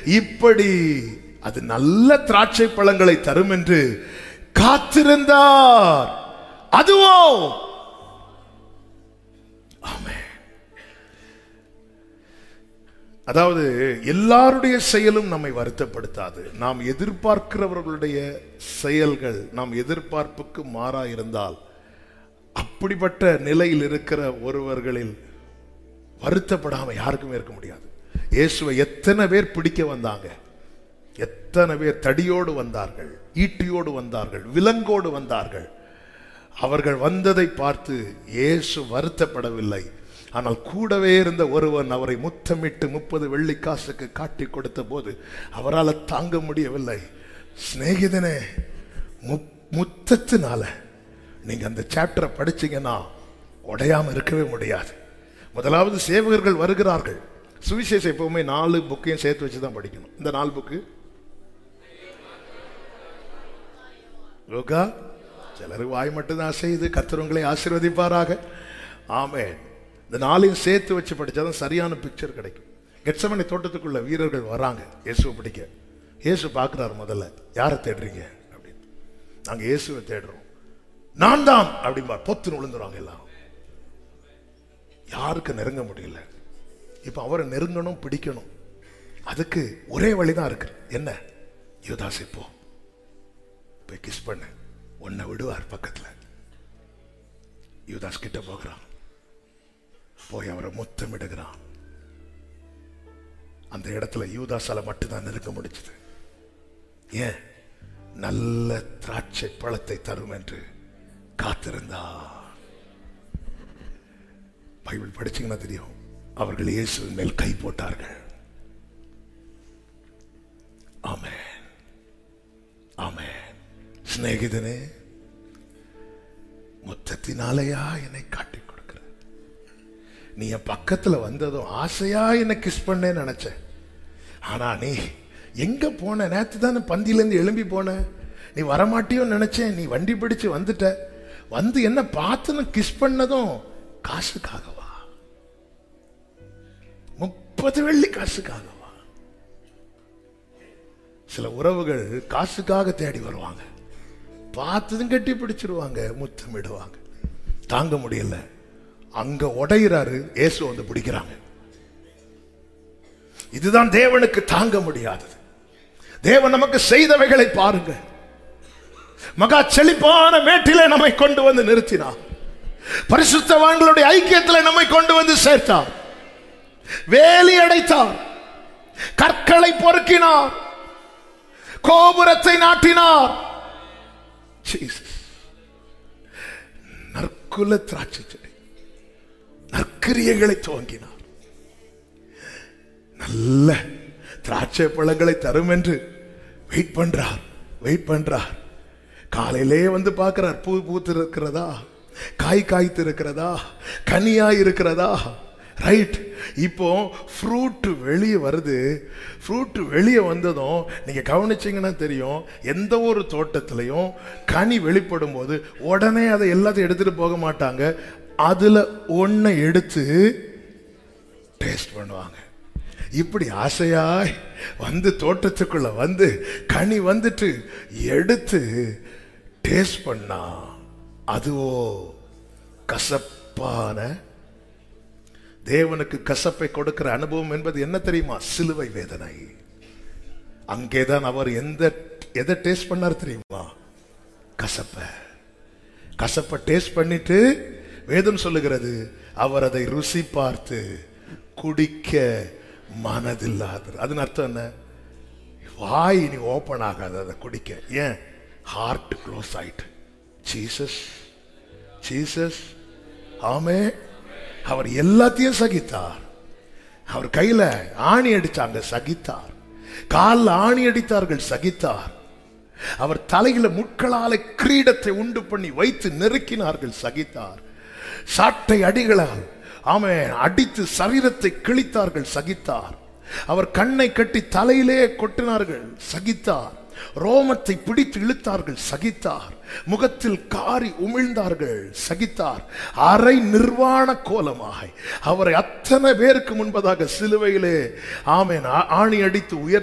இப்படி அது நல்ல திராட்சை பழங்களை தரும் என்று காத்திருந்தார் அதுவோ ஆமென். அதாவது எல்லாருடைய செயலும் நம்மை வருத்தப்படுத்தாது நாம் எதிர்பார்க்கிறவர்களுடைய செயல்கள் நாம் எதிர்பார்ப்புக்கு மாறா இருந்தால் அப்படிப்பட்ட நிலையில் இருக்கிற ஒருவர்களில் வருத்தப்படாம யாருக்குமே இருக்க முடியாது இயேசுவை எத்தனை பேர் பிடிக்க வந்தாங்க எத்தனை பேர் தடியோடு வந்தார்கள் ஈட்டியோடு வந்தார்கள் விலங்கோடு வந்தார்கள் அவர்கள் வந்ததை பார்த்து இயேசு வருத்தப்படவில்லை ஆனால் கூடவே இருந்த ஒருவன் அவரை முத்தமிட்டு முப்பது வெள்ளி காசுக்கு காட்டி கொடுத்த போது அவரால் தாங்க முடியவில்லை சிநேகிதனே முப்- முத்தத்தினால நீங்க அந்த சாப்டரை படிச்சீங்கன்னா உடையாம இருக்கவே முடியாது முதலாவது சேவகர்கள் வருகிறார்கள் சுவிசேஷம் எப்பவுமே நாலு புக்கையும் சேர்த்து வச்சு தான் படிக்கணும் இந்த நாலு புக்கு லோகா சிலருக்கு வாய் மட்டும்தான் செய்து கர்த்தர் உங்களை ஆசீர்வதிப்பாராக ஆமென் இந்த நாளையும் சேர்த்து வச்சு படிச்சாதான் சரியான பிக்சர் கிடைக்கும் கெட்சமணி தோட்டத்துக்குள்ள வீரர்கள் வராங்க இயேசுவை பிடிக்க இயேசு பார்க்குறாரு முதல்ல யாரை தேடுறீங்க அப்படின்னு நாங்கள் இயேசுவை தேடுறோம் நான் தான் அப்படிம்பா பொத்துன்னு விழுந்துருவாங்க எல்லாரும் யாருக்கு நெருங்க முடியல இப்போ அவரை நெருங்கணும் பிடிக்கணும் அதுக்கு ஒரே வழிதான் இருக்கு என்ன யுவதாசி போ போய் கிஸ் பண்ணு உன்னை விடுவார் பக்கத்துல யுவதாஸ் கிட்ட போகிறான் போய் அவரை முத்தமிடுகிறான் அந்த இடத்துல யூதாசால மட்டும்தான் நெருங்க முடிச்சது ஏன் நல்ல திராட்சை பழத்தை தரும் என்று காத்திருந்தார் பைபிள் படிச்சீங்கன்னா தெரியும் அவர்கள் இயேசுவின் மேல் கை போட்டார்கள் ஆமென் ஆமென் சிநேகிதனே முத்தத்தினாலேயா என்னை காட்டிக் கொடுக்கிற நீ என் பக்கத்துல வந்ததும் ஆசையா என்னை கிஸ் பண்ணேன்னு நினைச்சேன் ஆனா நீ எங்க போன நேத்து தானே பந்தியிலேருந்து எழும்பி போன நீ வரமாட்டியோன்னு நினைச்சேன் நீ வண்டி பிடிச்சு வந்துட்ட வந்து என்ன பார்த்துன்னு கிஸ் பண்ணதும் காசுக்காகவா முப்பது வெள்ளி காசுக்காகவா சில உறவுகள் காசுக்காக தேடி வருவாங்க பார்த்ததும் கட்டி பிடிச்சிருவாங்க முத்தமிடுவாங்க தாங்க முடியல அங்க உடையிறாரு இயேசு வந்து பிடிக்கிறாங்க இதுதான் தேவனுக்கு தாங்க முடியாதது தேவன் நமக்கு செய்தவைகளை பாருங்க மகா செழிப்பான மேட்டிலே நம்மை கொண்டு வந்து நிறுத்தினார் பரிசுத்தவான்களுடைய ஐக்கியத்தில் நம்மை கொண்டு வந்து சேர்த்தார் வேலி அடைத்தார் கற்களை பொறுக்கினார் கோபுரத்தை நாட்டினார் Jesus. நற்குல திராட்சை செடி நற்கிரியைகளை துவங்கினார் நல்ல திராட்சை பழங்களை தரும் என்று வெயிட் பண்றார் வெயிட் பண்றார் காலையிலே வந்து பார்க்கிறார் பூ பூத்து இருக்கிறதா காய் காய்த்து இருக்கிறதா கனியா இருக்கிறதா ரைட் இப்போ ஃப்ரூட் வெளியே வருது ஃப்ரூட் வெளியே வந்ததும் நீங்க கவனிச்சீங்கன்னா தெரியும் எந்த ஒரு தோட்டத்திலையும் கனி வெளிப்படும் போது உடனே அதை எல்லாத்தையும் எடுத்துட்டு போக மாட்டாங்க அதுல ஒன்னை எடுத்து டேஸ்ட் பண்ணுவாங்க இப்படி ஆசையாய் வந்து தோட்டத்துக்குள்ள வந்து கனி வந்துட்டு எடுத்து டேஸ்ட் பண்ணா அதுவோ கசப்பான தேவனுக்கு கசப்பை கொடுக்கிற அனுபவம் என்பது என்ன தெரியுமா சிலுவை வேதனை அங்கேதான் அவர் எந்த எதை டேஸ்ட் பண்ணார் தெரியுமா கசப்ப கசப்பை டேஸ்ட் பண்ணிட்டு வேதம் சொல்லுகிறது அவர் அதை ருசி பார்த்து குடிக்க மனதில்லாதர் அதன் அர்த்தம் என்ன வாய் இனி ஓப்பன் ஆகாது அதை குடிக்க ஏன் ஹார்ட் க்ளோஸ் ஆயிட்டு ஜீசஸ் ஜீசஸ் ஆமே அவர் எல்லாத்தையும் சகித்தார் அவர் கையில ஆணி அடிச்சாங்க சகித்தார் காலில் ஆணி அடித்தார்கள் சகித்தார் அவர் தலையில முட்களால கிரீடத்தை உண்டு பண்ணி வைத்து நெருக்கினார்கள் சகித்தார் சாட்டை அடிகளால் ஆமே அடித்து சரீரத்தை கிழித்தார்கள் சகித்தார் அவர் கண்ணை கட்டி தலையிலே கொட்டினார்கள் சகித்தார் ரோமத்தை பிடித்து இழுத்தார்கள் சகித்தார் முகத்தில் காரி உமிழ்ந்தார்கள் சகித்தார் அரை நிர்வாண கோலமாக அவரை அத்தனை பேருக்கு முன்பதாக சிலுவையிலே ஆமேன் ஆணி அடித்து உயர்